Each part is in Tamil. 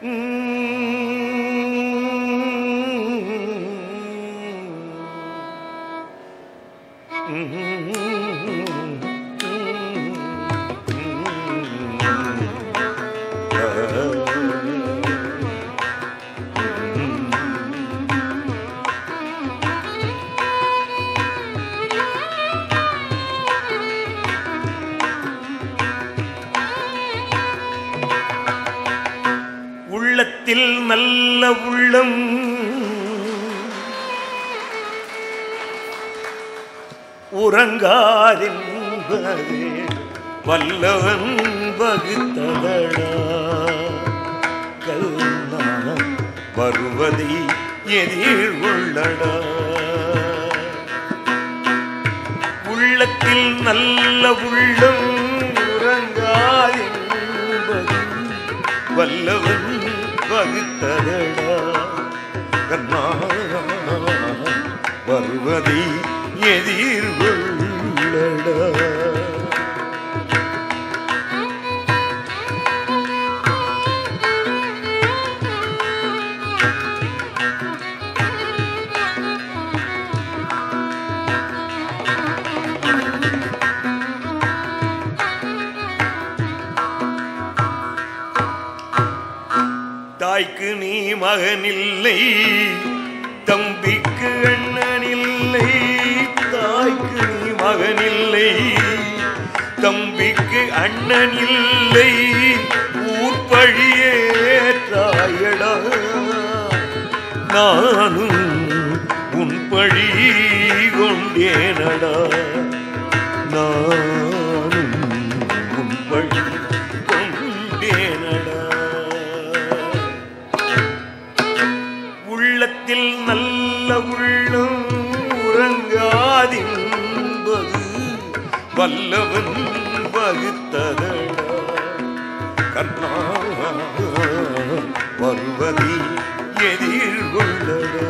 உள்ளத்தில் நல்ல உள்ளம் உறங்காதென்பதே வல்லவன் வகுத்ததடா கல்னா வருவதை எதிர் உள்ளடா உள்ளத்தில் நல்ல உள்ளம் உறங்காதென்பது வல்லவன் வகுத்ததடா கண்ணா வருவதை எதிர் உள்ளடா தாய்க்கு நீ மகனில்லை தம்பிக்கு அண்ணனில்லை தாய்க்கு நீ மகனில்லை தம்பிக்கு அண்ணனில்லை ஊர்பழியேற்றாயடா நானும் உன் பழி கொண்டேனடா நானும் உன் பழி கொண்டேனடா உள்ளத்தில் நல்ல உள்ளம் உறங்காதின்பது வல்லவன் வகுத்ததடா கண்ணா வருவதை எதிர்கொள்ளடா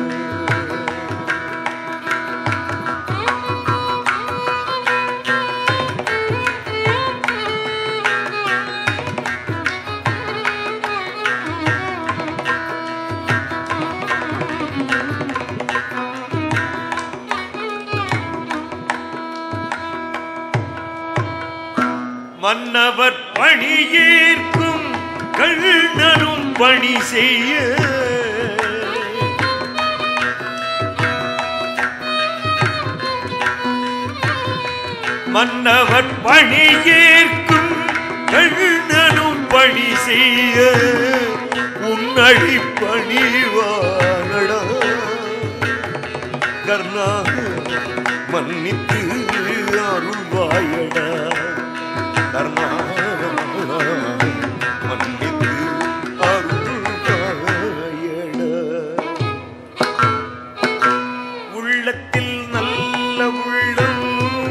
மன்னவர் பணியேற்கும் கண்ணனும் பணி செய்ய மன்னவர் பணியேற்கும் கண்ணனும் பணி செய்ய உன்னழி பணிவானடா கர்ணா மன்னித்து அருள்வாயடா கர்ணா மன்னித்து அருள்வாயடா உள்ளத்தில் நல்ல உள்ளம்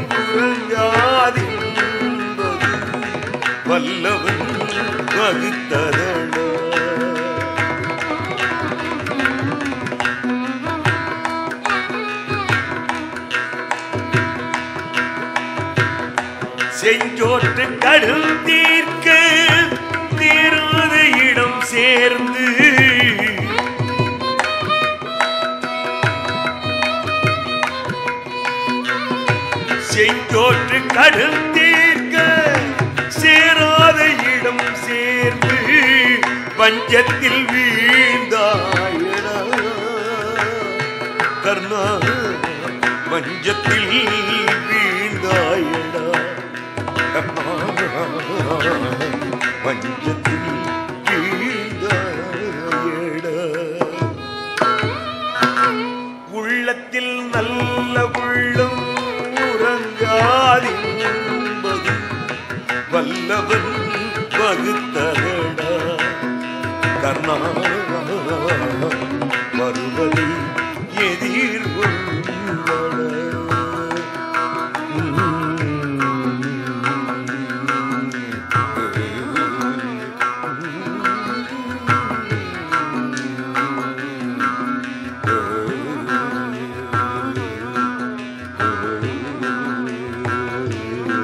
உறங்காதின்பது வல்லவன் வகுத்ததடா செஞ்சோற்று கடும் தீர்க்க தீராத இடம் சேர்ந்து செஞ்சோற்று கடும் தீர்க்க சேராத இடம் சேர்ந்து பஞ்சத்தில் வீழ்ந்தாயடா கர்ணா பஞ்சத்தில் வீழ்ந்தாயடா கர்ணா பஞ்சத்தில் வீழ்ந்தாயடா உள்ளத்தில் நல்ல உள்ளம் உறங்காதின்பது வல்லவன் வகுத்ததடா கர்ணா வருவதை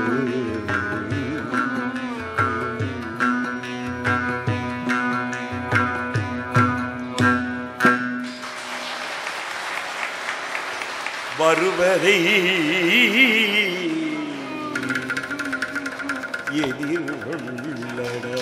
எதிர்கொள்ளடா வருவதை எதிர்கொள்ளடா